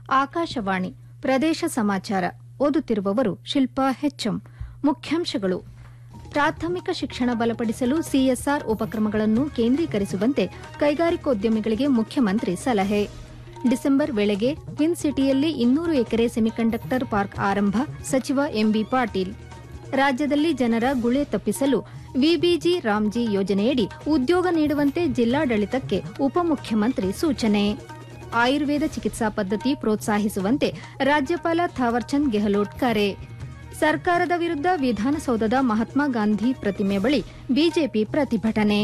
ಆಕಾಶವಾಣಿ ಪ್ರದೇಶ ಸಮಾಚಾರ ಓದುತ್ತಿರುವವರು ಶಿಲ್ಪಾ ಹೆಚ್ಎಂ ಮುಖ್ಯಾಂಶಗಳು ಪ್ರಾಥಮಿಕ ಶಿಕ್ಷಣ ಬಲಪಡಿಸಲು ಸಿಎಸ್ಆರ್ ಉಪಕ್ರಮಗಳನ್ನು ಕೇಂದ್ರೀಕರಿಸುವಂತೆ ಕೈಗಾರಿಕೋದ್ಯಮಿಗಳಿಗೆ ಮುಖ್ಯಮಂತ್ರಿ ಸಲಹೆ ಡಿಸೆಂಬರ್ ವೇಳೆಗೆ ಟ್ವಿನ್ ಸಿಟಿಯಲ್ಲಿ ಇನ್ನೂರು ಎಕರೆ ಸೆಮಿಕಂಡಕ್ಟರ್ ಪಾರ್ಕ್ ಆರಂಭ ಸಚಿವ ಎಂಬಿ ಪಾಟೀಲ್ ರಾಜ್ಯದಲ್ಲಿ ಜನರ ಗುಳೆ ತಪ್ಪಿಸಲು ವಿಬಿಜಿ ರಾಮ್ಜಿ ಯೋಜನೆಯಡಿ ಉದ್ಯೋಗ ನೀಡುವಂತೆ ಜಿಲ್ಲಾಡಳಿತಕ್ಕೆ ಉಪಮುಖ್ಯಮಂತ್ರಿ ಸೂಚನೆ ಆಯುರ್ವೇದ ಚಿಕಿತ್ಸಾ ಪದ್ಧತಿ ಪ್ರೋತ್ಸಾಹಿಸುವಂತೆ ರಾಜ್ಯಪಾಲ ಥಾವರ್ಚಂದ್ ಗೆಹ್ಲೋಟ್ ಕರೆ ಸರ್ಕಾರದ ವಿರುದ್ದ ವಿಧಾನಸೌಧದ ಮಹಾತ್ಮ ಗಾಂಧಿ ಪ್ರತಿಮೆ ಬಳಿ ಬಿಜೆಪಿ ಪ್ರತಿಭಟನೆ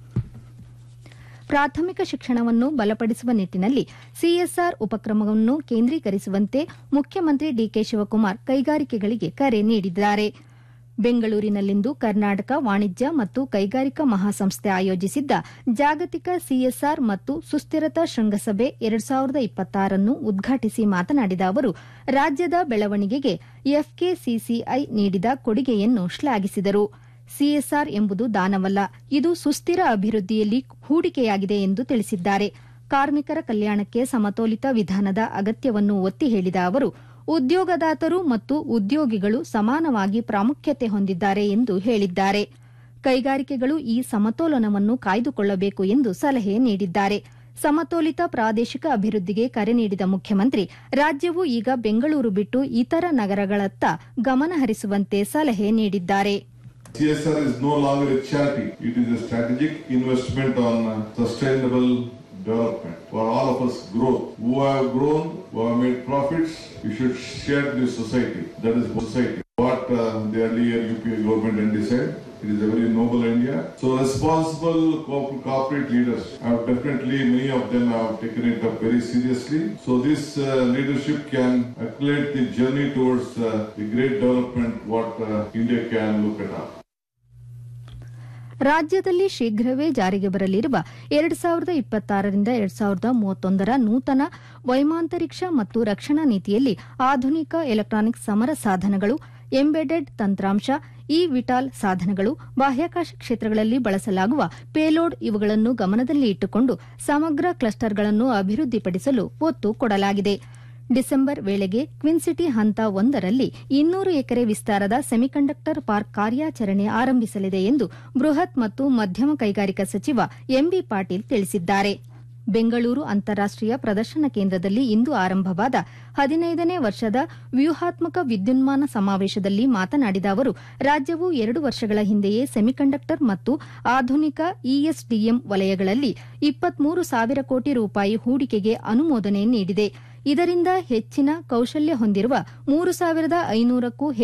ಪ್ರಾಥಮಿಕ ಶಿಕ್ಷಣವನ್ನು ಬಲಪಡಿಸುವ ನಿಟ್ಟಿನಲ್ಲಿ ಸಿಎಸ್ಆರ್ ಉಪಕ್ರಮವನ್ನು ಕೇಂದ್ರೀಕರಿಸುವಂತೆ ಮುಖ್ಯಮಂತ್ರಿ ಡಿಕೆ ಶಿವಕುಮಾರ್ ಕೈಗಾರಿಕೆಗಳಿಗೆ ಕರೆ ನೀಡಿದ್ದಾರೆ ಬೆಂಗಳೂರಿನಲ್ಲಿಂದು ಕರ್ನಾಟಕ ವಾಣಿಜ್ಯ ಮತ್ತು ಕೈಗಾರಿಕಾ ಮಹಾಸಂಸ್ಥೆ ಆಯೋಜಿಸಿದ್ದ ಜಾಗತಿಕ ಸಿಎಸ್ಆರ್ ಮತ್ತು ಸುಸ್ಥಿರತಾ ಶೃಂಗಸಭೆ ಎರಡು ಸಾವಿರದ ಇಪ್ಪತ್ತಾರನ್ನು ಉದ್ಘಾಟಿಸಿ ಮಾತನಾಡಿದ ಅವರು ರಾಜ್ಯದ ಬೆಳವಣಿಗೆಗೆ ಎಫ್ಕೆಸಿಸಿಐ ನೀಡಿದ ಕೊಡುಗೆಯನ್ನು ಶ್ಲಾಘಿಸಿದರು ಸಿಎಸ್ಆರ್ ಎಂಬುದು ದಾನವಲ್ಲ ಇದು ಸುಸ್ಥಿರ ಅಭಿವೃದ್ಧಿಯಲ್ಲಿ ಹೂಡಿಕೆಯಾಗಿದೆ ಎಂದು ತಿಳಿಸಿದ್ದಾರೆ ಕಾರ್ಮಿಕರ ಕಲ್ಯಾಣಕ್ಕೆ ಸಮತೋಲಿತ ವಿಧಾನದ ಅಗತ್ಯವನ್ನು ಒತ್ತಿ ಹೇಳಿದ ಅವರು ಉದ್ಯೋಗದಾತರು ಮತ್ತು ಉದ್ಯೋಗಿಗಳು ಸಮಾನವಾಗಿ ಪ್ರಾಮುಖ್ಯತೆ ಹೊಂದಿದ್ದಾರೆ ಎಂದು ಹೇಳಿದ್ದಾರೆ ಕೈಗಾರಿಕೆಗಳು ಈ ಸಮತೋಲನವನ್ನು ಕಾಯ್ದುಕೊಳ್ಳಬೇಕು ಎಂದು ಸಲಹೆ ನೀಡಿದ್ದಾರೆ ಸಮತೋಲಿತ ಪ್ರಾದೇಶಿಕ ಅಭಿವೃದ್ಧಿಗೆ ಕರೆ ನೀಡಿದ ಮುಖ್ಯಮಂತ್ರಿ ರಾಜ್ಯವು ಈಗ ಬೆಂಗಳೂರು ಬಿಟ್ಟು ಇತರ ನಗರಗಳತ್ತ ಗಮನ ಹರಿಸುವಂತೆ ಸಲಹೆ ನೀಡಿದ್ದಾರೆ CSR is no longer a charity. It is a strategic investment on uh, sustainable development for all of us growth. Who have grown, who have made profits, we should share this society. That is society. What uh, the earlier UPA government had decided. It is a very noble India. So responsible co- corporate leaders have definitely, many of them have taken it up very seriously. So this uh, leadership can accelerate the journey towards uh, the great development what uh, India can look at. Up. ರಾಜ್ಯದಲ್ಲಿ ಶೀಘ್ರವೇ ಜಾರಿಗೆ ಬರಲಿರುವ ಎರಡು ಸಾವಿರದ ಇಪ್ಪತ್ತಾರರಿಂದ ಎರಡು ಸಾವಿರದ ಮೂವತ್ತೊಂದರ ನೂತನ ವೈಮಾಂತರಿಕ್ಷ ಮತ್ತು ರಕ್ಷಣಾ ನೀತಿಯಲ್ಲಿ ಆಧುನಿಕ ಎಲೆಕ್ಟ್ರಾನಿಕ್ ಸಮರ ಸಾಧನಗಳು ಎಂಬೆಡೆಡ್ ತಂತ್ರಾಂಶ ಇ ವಿಟಾಲ್ ಸಾಧನಗಳು ಬಾಹ್ಯಾಕಾಶ ಕ್ಷೇತ್ರಗಳಲ್ಲಿ ಬಳಸಲಾಗುವ ಪೇಲೋಡ್ ಇವುಗಳನ್ನು ಗಮನದಲ್ಲಿ ಇಟ್ಟುಕೊಂಡು ಸಮಗ್ರ ಕ್ಲಸ್ಟರ್ಗಳನ್ನು ಅಭಿವೃದ್ಧಿಪಡಿಸಲು ಒತ್ತು ಕೊಡಲಾಗಿದೆ ಡಿಸೆಂಬರ್ ವೇಳೆಗೆ ಕ್ವಿನ್ ಸಿಟಿ ಹಂತ ಒಂದರಲ್ಲಿ ಇನ್ನೂರು ಎಕರೆ ವಿಸ್ತಾರದ ಸೆಮಿಕಂಡಕ್ಟರ್ ಪಾರ್ಕ್ ಕಾರ್ಯಾಚರಣೆ ಆರಂಭಿಸಲಿದೆ ಎಂದು ಬೃಹತ್ ಮತ್ತು ಮಧ್ಯಮ ಕೈಗಾರಿಕಾ ಸಚಿವ ಎಂಬಿ ಪಾಟೀಲ್ ತಿಳಿಸಿದ್ದಾರೆ ಬೆಂಗಳೂರು ಅಂತಾರಾಷ್ಟೀಯ ಪ್ರದರ್ಶನ ಕೇಂದ್ರದಲ್ಲಿ ಇಂದು ಆರಂಭವಾದ ಹದಿನೈದನೇ ವರ್ಷದ ವ್ಯೂಹಾತ್ಮಕ ವಿದ್ಯುನ್ಮಾನ ಸಮಾವೇಶದಲ್ಲಿ ಮಾತನಾಡಿದ ಅವರು ರಾಜ್ಯವು ಎರಡು ವರ್ಷಗಳ ಹಿಂದೆಯೇ ಸೆಮಿಕಂಡಕ್ಟರ್ ಮತ್ತು ಆಧುನಿಕ ಇಎಸ್ಡಿಎಂ ವಲಯಗಳಲ್ಲಿ ಇಪ್ಪತ್ಮೂರು ಸಾವಿರ ಕೋಟಿ ರೂಪಾಯಿ ಹೂಡಿಕೆಗೆ ಅನುಮೋದನೆ ನೀಡಿದೆ ಇದರಿಂದ ಹೆಚ್ಚಿನ ಕೌಶಲ್ಯ ಹೊಂದಿರುವ ಮೂರು ಸಾವಿರದ ಐನೂರಕ್ಕೂ